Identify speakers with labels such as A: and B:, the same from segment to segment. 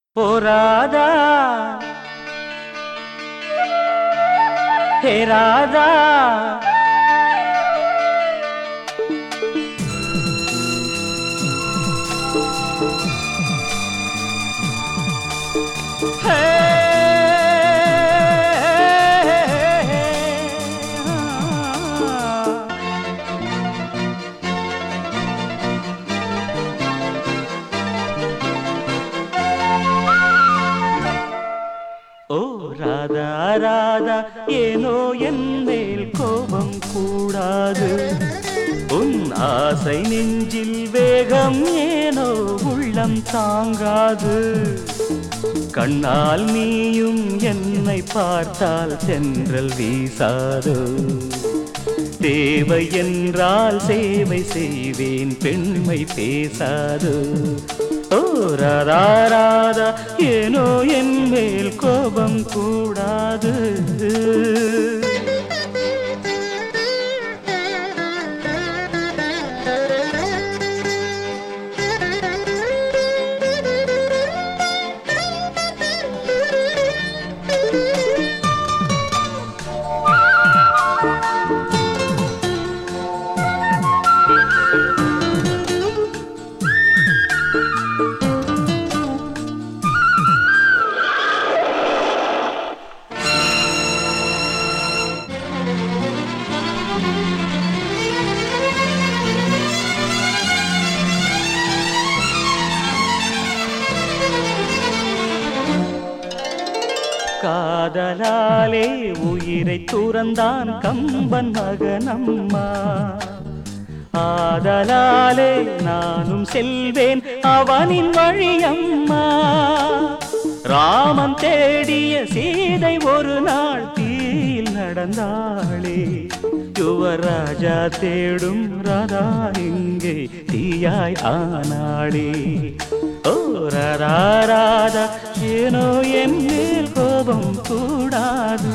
A: ఓ రాధా హే రాధా హే ஓ ராதா ராதா ஏனோ என் மேல் கோபம் கூடாது உன் ஆசை நெஞ்சில் வேகம் ஏனோ உள்ளம் தாங்காது கண்ணால் நீயும் என்னை பார்த்தால் சென்றல் வீசாதோ தேவை என்றால் சேவை செய்வேன் பெண்மை பேசாது ஓ ராதா ராதா ஏனோ என் மேல் கோபம் கூடாது காதலாலே உயிரை துறந்தான் கம்பன் மகனம்மா ஆதலாலே நானும் செல்வேன் அவனின் வழியம்மா ராமன் தேடிய சீதை ஒரு நாள் தீயில் நடந்தாளே யுவராஜா தேடும் ராதா இங்கே தீயாய் ஆனாளே ஓ ராதா ராதா ஏனோ என் மேல் கோபம் கூடாது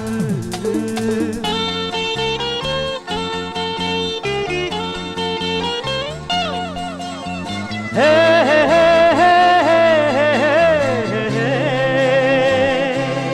A: ஹே ஹே ஹே ஹே ஹே ஹே ஹே ஹே.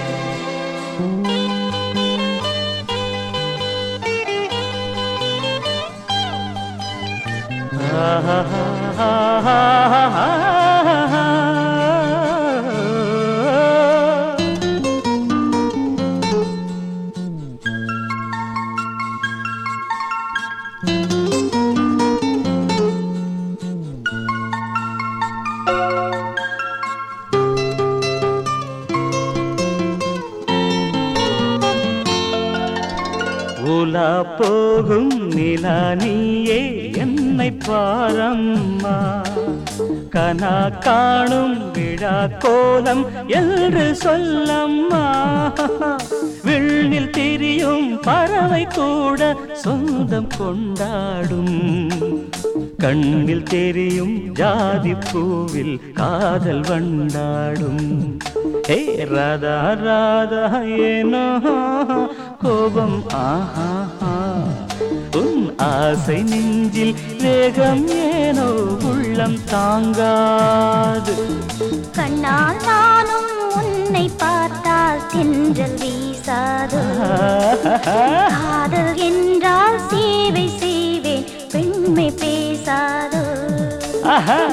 A: உலா போகும் நிலா நீயே என்னை பாரம்மா கனா காணும் விழா கோலம் என்று சொல்லம்மா விண்ணில் திரியும் பறவை கூட சொந்தம் கொண்டாடும் கண்ணில் தெரியும் ஜாதி பூவில் காதல் வண்டாடும் ஹே ராதா ராதா ஏனோ கோபம் ஆஹா உன் ஆசை நெஞ்சில் வேகம் ஏனோ உள்ளம் தாங்காது
B: கண்ணால் நானும் உன்னை பார்த்தால் தென்றல் வீசாது காதல் என்றால் சேவை செய்வேன் பெண்மை பேசாது
A: ஆஹா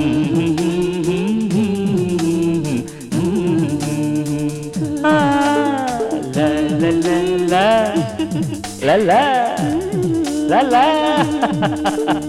A: ஆ, லா, லா, லா, லா. லா, லா. லா, லா.